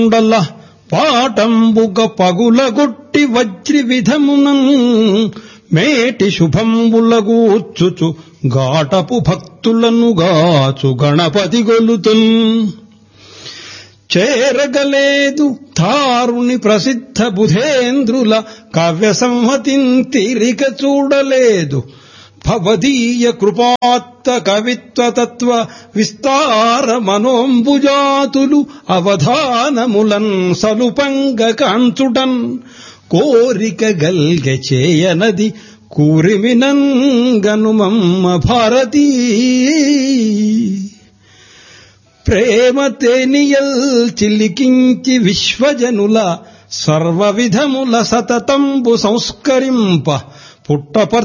ఉండల పాటంబుగ పగులగొట్టి వజ్రి విధమునన్ మేటి శుభంబులగూర్చుచు గాటపు భక్తులను గాచు గణపతి గొలుతున్ చేరగలేదు తారుని ప్రసిద్ధ బుధేంద్రుల కావ్య సంహతిన్ తీరిక చూడలేదు భవదీయ కృపాత్త కవిత్వ తత్వ విస్తార మనోంబుజాతులు అవధానములన్ సలుపంగ కాంచుటన్ కోరిక గల్గె చేయనది కూరిమినంగనుమమ్మ భారతీ ప్రేమ తేనియల్ చిలికించి విశ్వజనుల సర్వ విధముల సతతంబు సంస్కరింప పుట్టపర్